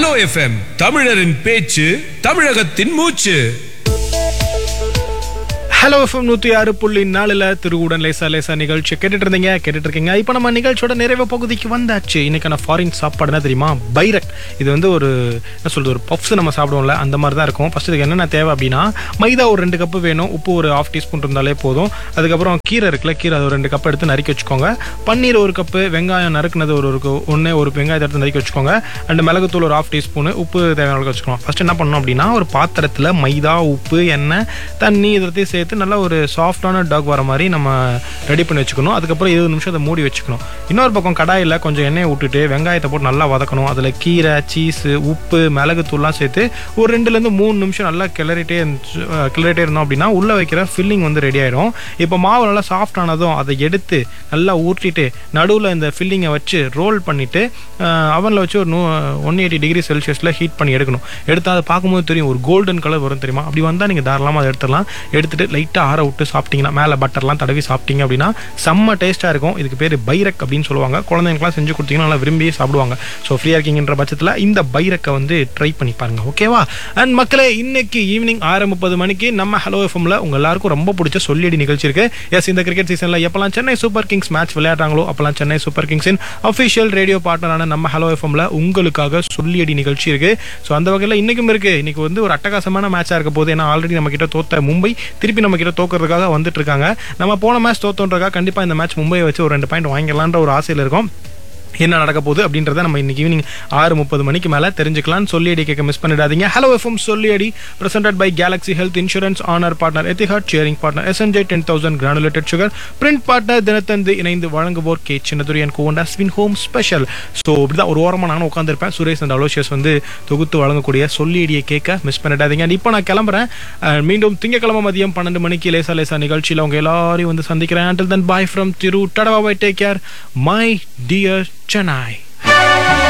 hello FM தமிழரின் பேச்சு தமிழகத்தின் மூச்சு ஹலோ எஃப்எம் நூற்றி ஆறு புள்ளி நாலுல திருவுடன் லேசா லேசா நிகழ்ச்சி கேட்டுட்டு இருந்தீங்க கேட்டுட்டு இருக்கீங்க இப்போ நம்ம நிகழ்ச்சியோட நிறைவு பகுதிக்கு வந்தாச்சு இன்னைக்கான ஃபாரின் சாப்பாடு என்ன தெரியுமா பைரக் இது வந்து ஒரு என்ன சொல்றது ஒரு பப்ஸ் நம்ம சாப்பிடுவோம்ல அந்த மாதிரி தான் இருக்கும் ஃபர்ஸ்ட் இதுக்கு என்னென்ன தேவை அப்படின்னா மைதா ஒரு ரெண்டு கப்பு வேணும் உப்பு ஒரு ஹாஃப் டீஸ்பூன் இருந்தாலே போதும் அதுக்கப்புறம் கீரை இருக்குல்ல கீரை அது ஒரு ரெண்டு கப் எடுத்து நறுக்கி வச்சுக்கோங்க பன்னீர் ஒரு கப்பு வெங்காயம் நறுக்குனது ஒரு ஒரு ஒன்று ஒரு வெங்காயத்தை எடுத்து நறுக்கி வச்சுக்கோங்க அண்ட் மிளகுத்தூள் ஒரு ஹாஃப் டீஸ்பூன் உப்பு தேவையான அளவுக்கு வச்சுக்கணும் ஃபர்ஸ்ட் என்ன பண்ணணும் அப்படின்னா ஒரு பாத்திரத்தில் மைதா உப்பு எண்ணெய் தண்ணி இதத்தையும் சேர்த்து நல்லா ஒரு சாஃப்டான டாக் வர மாதிரி நம்ம ரெடி பண்ணி வச்சுக்கணும் அதுக்கப்புறம் இருபது நிமிஷம் அதை மூடி வச்சுக்கணும் இன்னொரு பக்கம் கடாயில் கொஞ்சம் எண்ணெயை விட்டுட்டு வெங்காயத்தை போட்டு நல்லா வதக்கணும் அதில் கீரை சீஸு உப்பு மிளகுத்தூள்லாம் சேர்த்து ஒரு ரெண்டுலேருந்து மூணு நிமிஷம் நல்லா கிளறிட்டே இருந்துச்சு- அஹ் கிளறிட்டே இருந்தோம் அப்படின்னா உள்ளே வைக்கிற ஃபில்லிங் வந்து ரெடி ஆயிடும் இப்போ மாவு நல்லா சாஃப்ட் ஆனதும் அதை எடுத்து நல்லா ஊற்றிட்டு நடுவில் இந்த ஃபில்லிங்கை வச்சு ரோல் பண்ணிவிட்டு அவனில் வச்சு ஒரு நூ ஒன் எயிட்டி டிகிரி செல்சியஸில் ஹீட் பண்ணி எடுக்கணும் எடுத்து அதை பார்க்கும்போது தெரியும் ஒரு கோல்டன் கலர் வரும் தெரியுமா அப்படி வந்தால் நீங்கள் தாராளமாக அதை எடுத்துடலாம் எடுத்துட்டு லைட்டாக ஆற விட்டு சாப்பிட்டீங்கன்னா மேலே பட்டர்லாம் தடவி சாப்பிட்டீங்க அப்படின்னா செம்ம டேஸ்ட்டாக இருக்கும் இதுக்கு பேர் பைரக் அப்படின்னு சொல்லுவாங்க குழந்தைங்களுக்குலாம் செஞ்சு கொடுத்தீங்கன்னா நல்லா விரும்பி சாப்பிடுவாங்க ஸோ ஃப்ரீயாக இருக்கீங்கன்ற பட்சத்தில் இந்த பைரக்கை வந்து ட்ரை பண்ணி பாருங்க ஓகேவா அண்ட் மக்களே இன்னைக்கு ஈவினிங் ஆறு முப்பது மணிக்கு நம்ம ஹலோ எஃப்எம்ல உங்க எல்லாருக்கும் ரொம்ப பிடிச்ச சொல்லியடி நிகழ்ச்சி இருக்கு எஸ் இந்த கிரிக்கெட் சீசன்ல எப்பெல்லாம் சென்னை சூப்பர் கிங்ஸ் மேட்ச் விளையாடுறாங்களோ அப்பெல்லாம் சென்னை சூப்பர் கிங்ஸின் அஃபிஷியல் ரேடியோ பார்ட்னரான நம்ம ஹலோ எஃப்எம்ல உங்களுக்காக சொல்லியடி நிகழ்ச்சி இருக்கு ஸோ அந்த வகையில் இன்னைக்கும் இருக்கு இன்னைக்கு வந்து ஒரு அட்டகாசமான மேட்சா இருக்க போது ஏன்னா ஆல்ரெடி நம்ம கிட்ட தோத்த மும்பை திருப்பி நம்ம கிட்ட தோக்கிறதுக்காக வந்துட்டு இருக்காங்க நம்ம போன மேட்ச் தோத்தோன்றக்காக கண்டிப்பா இந்த மேட்ச் மும்பையை வச்சு ஒரு ரெண்டு பாயிண்ட் வாங்கிடலான்ற ஒரு ஆசையில் இருக்கும் என்ன நடக்க போகுது அப்படின்றத நம்ம இன்னைக்கு ஈவினிங் ஆறு முப்பது மணிக்கு மேலே தெரிஞ்சுக்கலாம் சொல்லியடி கேட்க மிஸ் பண்ணிடாதீங்க ஹலோ எஃப்எம் சொல்லியடி presented by Galaxy Health Insurance honour partner Etihad sharing partner SNJ ten thousand granulated sugar print partner Dinathanthi இணைந்து வழங்குவோர் கே சின்னதுரியன் கோவண்டா ஸ்வின் ஹோம் ஸ்பெஷல் ஸோ இப்படிதான் ஒரு ஓரமாக நானும் உட்காந்துருப்பேன் சுரேஷ் அண்ட் அலோஷியஸ் வந்து தொகுத்து வழங்கக்கூடிய சொல்லியடியை கேட்க மிஸ் பண்ணிடாதீங்க And இப்போ நான் கிளம்புறேன் அஹ் மீண்டும் திங்கக்கிழமை மதியம் பன்னெண்டு மணிக்கு லேசா லேசா நிகழ்ச்சியில் உங்க எல்லாரையும் வந்து சந்திக்கிறேன் until then bye from Thiru டடவா bye take care my dear Chennai